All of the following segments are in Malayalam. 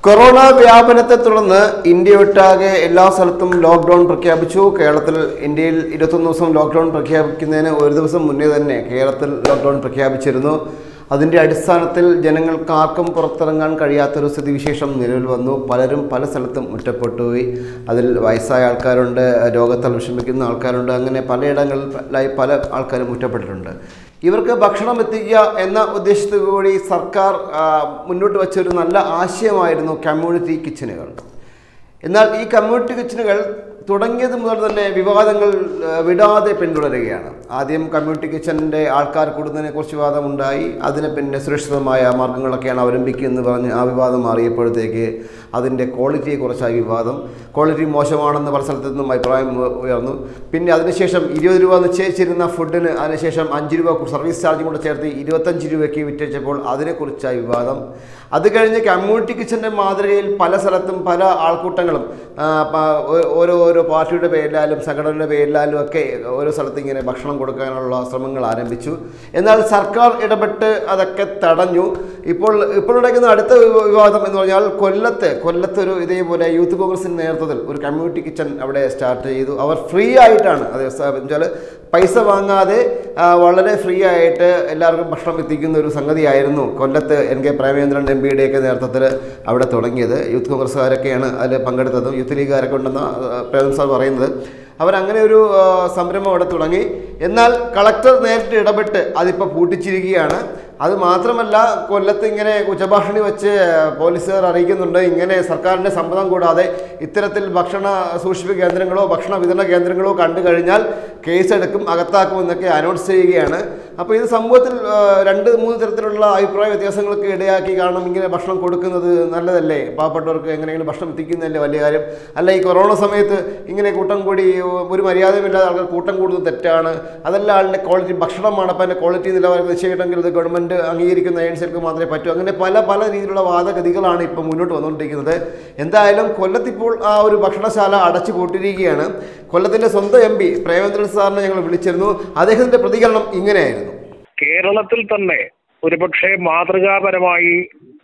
കൊറോണ വ്യാപനത്തെ തുടർന്ന് ഇന്ത്യയൊട്ടാകെ എല്ലാ സ്ഥലത്തും ലോക്ക്ഡൌൺ പ്രഖ്യാപിച്ചു കേരളത്തിൽ ഇന്ത്യയിൽ ഇരുപത്തൊന്ന് ദിവസം ലോക്ക്ഡൌൺ പ്രഖ്യാപിക്കുന്നതിന് ഒരു ദിവസം മുന്നേ തന്നെ കേരളത്തിൽ ലോക്ക്ഡൌൺ പ്രഖ്യാപിച്ചിരുന്നു അതിൻ്റെ അടിസ്ഥാനത്തിൽ ജനങ്ങൾക്ക് ആർക്കും പുറത്തിറങ്ങാൻ കഴിയാത്തൊരു സ്ഥിതിവിശേഷം നിലവിൽ വന്നു പലരും പല സ്ഥലത്തും ഒറ്റപ്പെട്ടുപോയി അതിൽ വയസ്സായ ആൾക്കാരുണ്ട് രോഗത്താൽ വിഷമിക്കുന്ന ആൾക്കാരുണ്ട് അങ്ങനെ പലയിടങ്ങളിലായി പല ആൾക്കാരും ഒറ്റപ്പെട്ടിട്ടുണ്ട് ഇവർക്ക് ഭക്ഷണം എത്തിക്കുക എന്ന ഉദ്ദേശത്തോടുകൂടി സർക്കാർ ആ, മുന്നോട്ട് വെച്ച ഒരു നല്ല ആശയമായിരുന്നു കമ്മ്യൂണിറ്റി കിച്ചനുകൾ എന്നാൽ ഈ കമ്മ്യൂണിറ്റി കിച്ചനുകൾ തുടങ്ങിയത് മുതൽ തന്നെ വിവാദങ്ങൾ ആ, വിടാതെ പിന്തുടരുകയാണ് ആദ്യം കമ്മ്യൂണിറ്റി കിച്ചണിൻ്റെ ആൾക്കാർ കൂടുന്നതിനെ കുറിച്ച് വിവാദമുണ്ടായി അതിന് പിന്നെ സുരക്ഷിതമായ മാർഗങ്ങളൊക്കെയാണ് അവലംബിക്കുന്നതെന്ന് പറഞ്ഞ് ആ വിവാദം മാറിയപ്പോഴത്തേക്ക് അതിൻ്റെ ക്വാളിറ്റിയെക്കുറിച്ചായി വിവാദം ക്വാളിറ്റി മോശമാണെന്ന് പല സ്ഥലത്തു നിന്നും അഭിപ്രായം ഉ- ഉയർന്നു പിന്നെ അതിനുശേഷം ഇരുപത് രൂപ നിശ്ചയിച്ചിരുന്ന ഫുഡിന് അതിനുശേഷം അഞ്ച് രൂപ സർവീസ് ചാർജും കൂടെ ചേർത്ത് ഇരുപത്തഞ്ച് രൂപയ്ക്ക് വിറ്റഴിച്ചപ്പോൾ അതിനെക്കുറിച്ചായി വിവാദം അത് കഴിഞ്ഞ് കമ്മ്യൂണിറ്റി കിച്ചൻ്റെ മാതൃകയിൽ പല സ്ഥലത്തും പല ആൾക്കൂട്ടങ്ങളും ആ, പ- ഓ- ഓരോ ഓരോ പാർട്ടിയുടെ പേരിലായാലും സംഘടനയുടെ പേരിലായാലും ഒക്കെ ഓരോ സ്ഥലത്ത് ഇങ്ങനെ ഭക്ഷണം കൊടുക്കാനുള്ള ശ്രമങ്ങൾ ആരംഭിച്ചു എന്നാൽ സർക്കാർ ഇടപെട്ട് അതൊക്കെ തടഞ്ഞു ഇപ്പോൾ ഇപ്പോൾ നടക്കുന്ന അടുത്ത വിവ- വിവാദം എന്ന് പറഞ്ഞാൽ കൊല്ലത്ത് കൊല്ലത്ത് ഒരു ഇതേപോലെ യൂത്ത് കോൺഗ്രസിൻ്റെ നേതൃത്വത്തിൽ ഒരു കമ്മ്യൂണിറ്റി കിച്ചൺ അവിടെ സ്റ്റാർട്ട് ചെയ്തു അവർ ഫ്രീ ആയിട്ടാണ് അത് വെച്ചാൽ പൈസ വാങ്ങാതെ ആ, വളരെ ഫ്രീ ആയിട്ട് എല്ലാവർക്കും ഭക്ഷണം എത്തിക്കുന്ന ഒരു സംഗതിയായിരുന്നു കൊല്ലത്ത് എൻ കെ പ്രേമേന്ദ്രൻ എം പിയുടെയൊക്കെ നേതൃത്വത്തിൽ അവിടെ തുടങ്ങിയത് യൂത്ത് കോൺഗ്രസ്സുകാരൊക്കെയാണ് അതിൽ പങ്കെടുത്തതും യൂത്ത് ലീഗുകാരൊക്കെ ഉണ്ടെന്ന് പ്രേമൻ സാർ പറയുന്നത് അവരങ്ങനെ ഒരു ആ, സംരംഭം അവിടെ തുടങ്ങി എന്നാൽ കളക്ടർ നേരിട്ട് ഇടപെട്ട് അതിപ്പോൾ പൂട്ടിച്ചിരിക്കുകയാണ് അത് മാത്രമല്ല കൊല്ലത്ത് ഇങ്ങനെ ഉച്ചഭാഷണി വെച്ച് പോലീസുകാർ അറിയിക്കുന്നുണ്ട് ഇങ്ങനെ സർക്കാരിൻ്റെ സമ്മതം കൂടാതെ ഇത്തരത്തിൽ ഭക്ഷണ സൂക്ഷിപ്പ് കേന്ദ്രങ്ങളോ ഭക്ഷണ വിതരണ കേന്ദ്രങ്ങളോ കണ്ടു കഴിഞ്ഞാൽ കേസെടുക്കും അകത്താക്കുമെന്നൊക്കെ അനൗൺസ് ചെയ്യുകയാണ് അപ്പോൾ ഇത് സമൂഹത്തിൽ ആ, രണ്ട് മൂന്ന് തരത്തിലുള്ള അഭിപ്രായ വ്യത്യാസങ്ങൾക്ക് ഇടയാക്കി കാരണം ഇങ്ങനെ ഭക്ഷണം കൊടുക്കുന്നത് നല്ലതല്ലേ പാവപ്പെട്ടവർക്ക് എങ്ങനെയെങ്കിലും ഭക്ഷണം എത്തിക്കുന്നതല്ലേ വലിയ കാര്യം അല്ല ഈ കൊറോണ സമയത്ത് ഇങ്ങനെ കൂട്ടം കൂടി ഒരു മര്യാദയുമില്ലാതെ ആൾക്കാർ കൂട്ടം കൂടുന്നത് തെറ്റാണ് അതല്ല ആളുടെ ക്വാളിറ്റി ഭക്ഷണമാണ് അപ്പോൾ അതിൻ്റെ ക്വാളിറ്റി നിലവാരം നിശ്ചയിക്കണമെങ്കിൽ ഇത് ഗവൺമെൻറ് അംഗീകരിക്കുന്ന ഏജൻസികൾക്ക് മാത്രമേ പറ്റൂ അങ്ങനെ പല പല രീതിയിലുള്ള വാദഗതികളാണ് ഇപ്പോൾ മുന്നോട്ട് വന്നുകൊണ്ടിരിക്കുന്നത് എന്തായാലും കൊല്ലത്തിപ്പോൾ ആ ഒരു ഭക്ഷണശാല അടച്ചു പൂട്ടിയിരിക്കുകയാണ് കൊല്ലത്തിൻ്റെ സ്വന്തം എം പി പ്രേമേന്ദ്രൻ സാറിനെ ഞങ്ങൾ വിളിച്ചിരുന്നു അദ്ദേഹത്തിൻ്റെ പ്രതികരണം ഇങ്ങനെയായിരുന്നു കേരളത്തിൽ തന്നെ ഒരുപക്ഷെ മാതൃകാപരമായി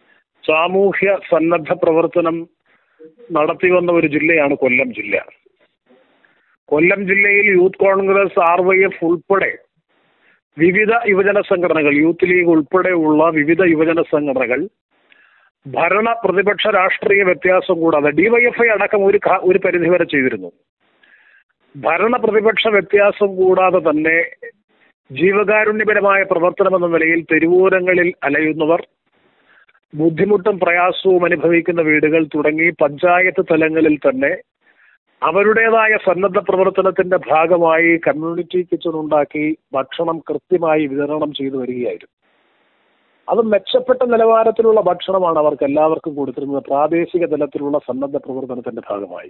സാമൂഹ്യ സന്നദ്ധ പ്രവർത്തനം നടത്തി വന്ന ഒരു ജില്ലയാണ് കൊല്ലം ജില്ല കൊല്ലം ജില്ലയിൽ youth Congress R Y F ഉൾപ്പെടെ വിവിധ യുവജന സംഘടനകൾ യൂത്ത് ലീഗ് ഉൾപ്പെടെയുള്ള വിവിധ യുവജന സംഘടനകൾ ഭരണ പ്രതിപക്ഷ രാഷ്ട്രീയ വ്യത്യാസം കൂടാതെ ഡിവൈഎഫ്ഐ അടക്കം ഒരു ക- ഒരു പരിധിവരെ ചെയ്തിരുന്നു ഭരണ പ്രതിപക്ഷ വ്യത്യാസം കൂടാതെ തന്നെ ജീവകാരുണ്യപരമായ പ്രവർത്തനം എന്ന നിലയിൽ തെരുവോരങ്ങളിൽ അലയുന്നവർ ബുദ്ധിമുട്ടും പ്രയാസവും അനുഭവിക്കുന്ന വീടുകൾ തുടങ്ങി പഞ്ചായത്ത് തലങ്ങളിൽ തന്നെ അവരുടേതായ സന്നദ്ധ പ്രവർത്തനത്തിന്റെ ഭാഗമായി കമ്മ്യൂണിറ്റി കിച്ചൺ ഉണ്ടാക്കി ഭക്ഷണം കൃത്യമായി വിതരണം ചെയ്തു വരികയായിരുന്നു അത് മെച്ചപ്പെട്ട നിലവാരത്തിലുള്ള ഭക്ഷണമാണ് അവർക്ക് എല്ലാവർക്കും കൊടുത്തിരുന്നത് പ്രാദേശിക തലത്തിലുള്ള സന്നദ്ധ പ്രവർത്തനത്തിന്റെ ഭാഗമായി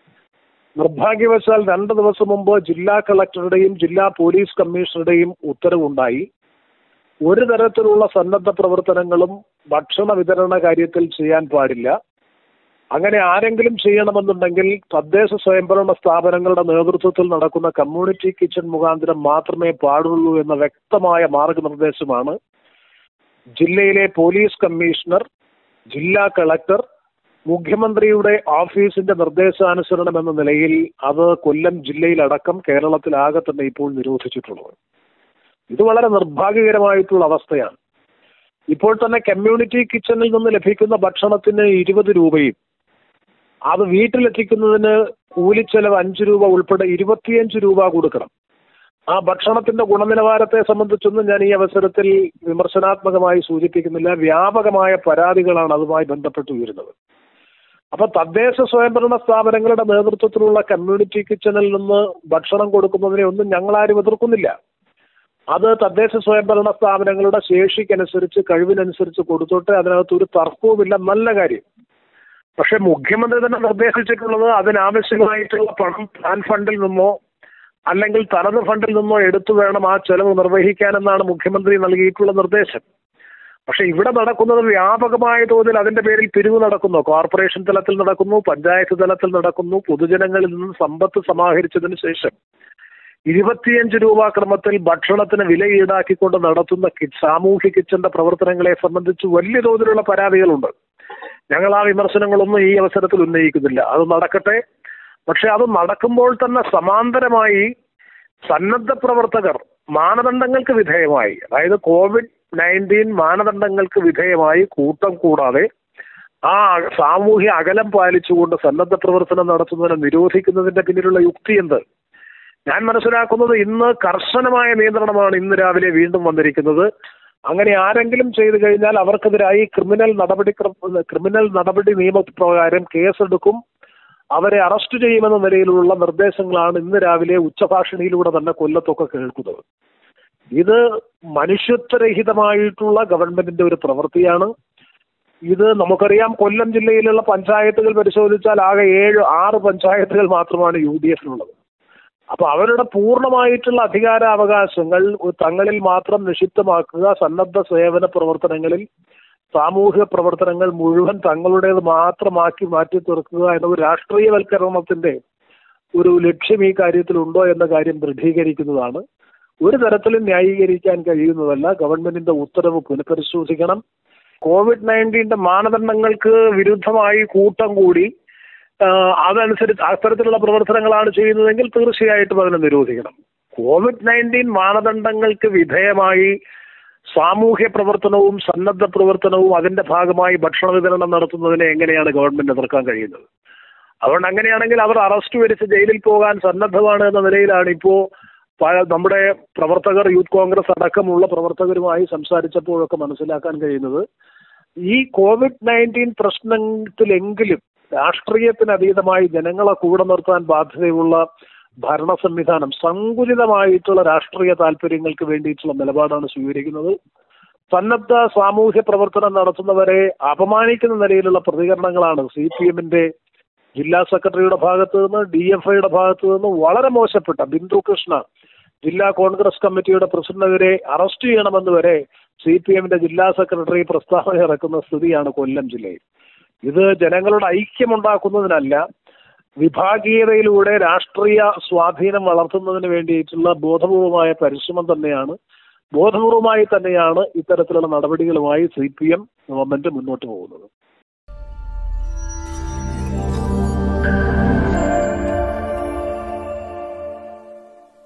നിർഭാഗ്യവശാൽ രണ്ട് ദിവസം മുമ്പ് ജില്ലാ കളക്ടറുടെയും ജില്ലാ പോലീസ് കമ്മീഷണറുടെയും ഉത്തരവുണ്ടായി ഒരു തരത്തിലുള്ള സന്നദ്ധ പ്രവർത്തനങ്ങളും ഭക്ഷണ വിതരണ കാര്യത്തിൽ ചെയ്യാൻ പാടില്ല അങ്ങനെ ആരെങ്കിലും ചെയ്യണമെന്നുണ്ടെങ്കിൽ തദ്ദേശ സ്വയംഭരണ സ്ഥാപനങ്ങളുടെ നേതൃത്വത്തിൽ നടക്കുന്ന കമ്മ്യൂണിറ്റി കിച്ചൺ മുഖാന്തരം മാത്രമേ പാടുള്ളൂ എന്ന വ്യക്തമായ മാർഗനിർദ്ദേശമാണ് ജില്ലയിലെ പോലീസ് കമ്മീഷണർ ജില്ലാ കളക്ടർ മുഖ്യമന്ത്രിയുടെ ഓഫീസിന്റെ നിർദ്ദേശാനുസരണം എന്ന നിലയിൽ അത് കൊല്ലം ജില്ലയിലടക്കം കേരളത്തിലാകെ തന്നെ ഇപ്പോൾ നിരോധിച്ചിട്ടുള്ളത് ഇത് വളരെ നിർഭാഗ്യകരമായിട്ടുള്ള അവസ്ഥയാണ് ഇപ്പോൾ തന്നെ കമ്മ്യൂണിറ്റി കിച്ചണിൽ നിന്ന് ലഭിക്കുന്ന ഭക്ഷണത്തിന് ഇരുപത് രൂപയും അത് വീട്ടിലെത്തിക്കുന്നതിന് കൂലിച്ചെലവ് അഞ്ച് രൂപ ഉൾപ്പെടെ ഇരുപത്തിയഞ്ച് രൂപ കൊടുക്കണം ആ ഭക്ഷണത്തിന്റെ ഗുണനിലവാരത്തെ സംബന്ധിച്ചൊന്നും ഞാൻ ഈ അവസരത്തിൽ വിമർശനാത്മകമായി സൂചിപ്പിക്കുന്നില്ല വ്യാപകമായ പരാതികളാണ് അതുമായി ബന്ധപ്പെട്ട് ഉയരുന്നത് അപ്പൊ തദ്ദേശ സ്വയംഭരണ സ്ഥാപനങ്ങളുടെ നേതൃത്വത്തിലുള്ള കമ്മ്യൂണിറ്റി കിച്ചണിൽ നിന്ന് ഭക്ഷണം കൊടുക്കുന്നതിനെ ഒന്നും ഞങ്ങളാരും എതിർക്കുന്നില്ല അത് തദ്ദേശ സ്വയംഭരണ സ്ഥാപനങ്ങളുടെ ശേഷിക്കനുസരിച്ച് കഴിവിനനുസരിച്ച് കൊടുത്തോട്ടെ അതിനകത്ത് ഒരു തർക്കവുമില്ല നല്ല കാര്യം പക്ഷെ മുഖ്യമന്ത്രി തന്നെ നിർദ്ദേശിച്ചിട്ടുള്ളത് അതിനാവശ്യമായിട്ടുള്ള പണം പ്ലാൻ ഫണ്ടിൽ നിന്നോ അല്ലെങ്കിൽ തനത് ഫണ്ടിൽ നിന്നോ എടുത്തു വേണം ആ ചെലവ് നിർവഹിക്കാനെന്നാണ് മുഖ്യമന്ത്രി നൽകിയിട്ടുള്ള നിർദ്ദേശം പക്ഷെ ഇവിടെ നടക്കുന്നത് വ്യാപകമായ തോതിൽ അതിന്റെ പേരിൽ പിരിവ് നടക്കുന്നു കോർപ്പറേഷൻ തലത്തിൽ നടക്കുന്നു പഞ്ചായത്ത് തലത്തിൽ നടക്കുന്നു പൊതുജനങ്ങളിൽ നിന്ന് സമ്പത്ത് സമാഹരിച്ചതിന് ശേഷം ഇരുപത്തിയഞ്ച് രൂപ ക്രമത്തിൽ ഭക്ഷണത്തിന് വില ഈടാക്കിക്കൊണ്ട് നടത്തുന്ന കി- സാമൂഹ്യ കിച്ചന്റെ പ്രവർത്തനങ്ങളെ സംബന്ധിച്ച് വലിയ തോതിലുള്ള പരാതികളുണ്ട് ഞങ്ങൾ ആ വിമർശനങ്ങളൊന്നും ഈ അവസരത്തിൽ ഉന്നയിക്കുന്നില്ല അത് നടക്കട്ടെ പക്ഷെ അത് നടക്കുമ്പോൾ തന്നെ സമാന്തരമായി സന്നദ്ധ പ്രവർത്തകർ മാനദണ്ഡങ്ങൾക്ക് വിധേയമായി അതായത് കോവിഡ് നയൻറ്റീൻ മാനദണ്ഡങ്ങൾക്ക് വിധേയമായി കൂട്ടം കൂടാതെ ആ സാമൂഹ്യ അകലം പാലിച്ചുകൊണ്ട് സന്നദ്ധ പ്രവർത്തനം നടത്തുന്നതിനെ നിരോധിക്കുന്നതിന്റെ പിന്നിലുള്ള യുക്തി എന്ത് ഞാൻ മനസ്സിലാക്കുന്നത് ഇന്ന് കർശനമായ നിയന്ത്രണമാണ് ഇന്ന് രാവിലെ വീണ്ടും വന്നിരിക്കുന്നത് അങ്ങനെ ആരെങ്കിലും ചെയ്തു കഴിഞ്ഞാൽ അവർക്കെതിരായി ക്രിമിനൽ നടപടി ക്രിമിനൽ നടപടി നിയമപ്രകാരം കേസെടുക്കും അവരെ അറസ്റ്റ് ചെയ്യുമെന്ന നിലയിലുള്ള നിർദ്ദേശങ്ങളാണ് ഇന്ന് രാവിലെ ഉച്ചഭാഷണിയിലൂടെ തന്നെ കൊല്ലത്തൊക്കെ കേൾക്കുന്നത് ഇത് മനുഷ്യത്വരഹിതമായിട്ടുള്ള ഗവൺമെന്റിന്റെ ഒരു പ്രവൃത്തിയാണ് ഇത് നമുക്കറിയാം കൊല്ലം ജില്ലയിലുള്ള പഞ്ചായത്തുകൾ പരിശോധിച്ചാൽ ആകെ ഏഴ് ആറ് പഞ്ചായത്തുകൾ മാത്രമാണ് യു ഡി എഫിനുള്ളത് അപ്പൊ അവരുടെ പൂർണ്ണമായിട്ടുള്ള അധികാരാവകാശങ്ങൾ തങ്ങളിൽ മാത്രം നിഷിദ്ധമാക്കുക സന്നദ്ധ സേവന പ്രവർത്തനങ്ങളിൽ സാമൂഹിക പ്രവർത്തനങ്ങൾ മുഴുവൻ തങ്ങളുടേത് മാത്രമാക്കി മാറ്റി തീർക്കുക എന്ന ഒരു രാഷ്ട്രീയവൽക്കരണത്തിന്റെ ഒരു ലക്ഷ്യം ഈ കാര്യത്തിലുണ്ടോ എന്ന കാര്യം ദൃഢീകരിക്കുന്നതാണ് ഒരു തരത്തിലും ന്യായീകരിക്കാൻ കഴിയുന്നതല്ല ഗവൺമെന്റിന്റെ ഉത്തരവ് പുനഃപരിശോധിക്കണം കോവിഡ് നയൻറ്റീന്റെ മാനദണ്ഡങ്ങൾക്ക് വിരുദ്ധമായി കൂട്ടം കൂടി ആ, അതനുസരിച്ച് അത്തരത്തിലുള്ള പ്രവർത്തനങ്ങളാണ് ചെയ്യുന്നതെങ്കിൽ തീർച്ചയായിട്ടും അതിനെ നിരോധിക്കണം കോവിഡ് നയൻറ്റീൻ മാനദണ്ഡങ്ങൾക്ക് വിധേയമായി സാമൂഹ്യ പ്രവർത്തനവും സന്നദ്ധ പ്രവർത്തനവും അതിന്റെ ഭാഗമായി ഭക്ഷണ വിതരണം നടത്തുന്നതിനെ എങ്ങനെയാണ് ഗവൺമെന്റ് എതിർക്കാൻ കഴിയുന്നത് അതുകൊണ്ട് അങ്ങനെയാണെങ്കിൽ അവർ അറസ്റ്റ് വരിച്ച് ജയിലിൽ പോകാൻ സന്നദ്ധമാണ് എന്ന നിലയിലാണ് ഇപ്പോ പല നമ്മുടെ പ്രവർത്തകർ യൂത്ത് കോൺഗ്രസ് അടക്കമുള്ള പ്രവർത്തകരുമായി സംസാരിച്ചപ്പോഴൊക്കെ മനസ്സിലാക്കാൻ കഴിയുന്നത് ഈ കോവിഡ് നയൻറ്റീൻ പ്രശ്നത്തിലെങ്കിലും രാഷ്ട്രീയത്തിന് അതീതമായി ജനങ്ങളെ കൂടെ നിർത്താൻ ബാധ്യതയുള്ള ഭരണ സംവിധാനം സങ്കുചിതമായിട്ടുള്ള രാഷ്ട്രീയ താല്പര്യങ്ങൾക്ക് വേണ്ടിയിട്ടുള്ള നിലപാടാണ് സ്വീകരിക്കുന്നത് സന്നദ്ധ സാമൂഹ്യ പ്രവർത്തനം നടത്തുന്നവരെ അപമാനിക്കുന്ന നിലയിലുള്ള പ്രതികരണങ്ങളാണ് സി പി എമ്മിന്റെ ജില്ലാ സെക്രട്ടറിയുടെ ഭാഗത്തു നിന്ന് ഡി എഫ് ഐയുടെ ഭാഗത്തു നിന്ന് വളരെ മോശപ്പെട്ട ബിന്ദു കൃഷ്ണ ജില്ലാ കോൺഗ്രസ് കമ്മിറ്റിയുടെ പ്രസിഡന്റിനെ അറസ്റ്റ് ചെയ്യണമെന്ന് വരെ സി പി എമ്മിന്റെ ജില്ലാ സെക്രട്ടറി പ്രസ്താവന ഇറക്കുന്ന സ്ഥിതിയാണ് കൊല്ലം ജില്ലയിൽ ഇത് ജനങ്ങളുടെ ഐക്യമുണ്ടാക്കുന്നതിനല്ല വിഭാഗീയതയിലൂടെ രാഷ്ട്രീയ സ്വാധീനം വളർത്തുന്നതിന് വേണ്ടിയിട്ടുള്ള ബോധപൂർവമായ പരിശ്രമം തന്നെയാണ് ബോധപൂർവമായി തന്നെയാണ് ഇത്തരത്തിലുള്ള നടപടികളുമായി സി പി എം ഗവൺമെന്റ് മുന്നോട്ട് പോകുന്നത്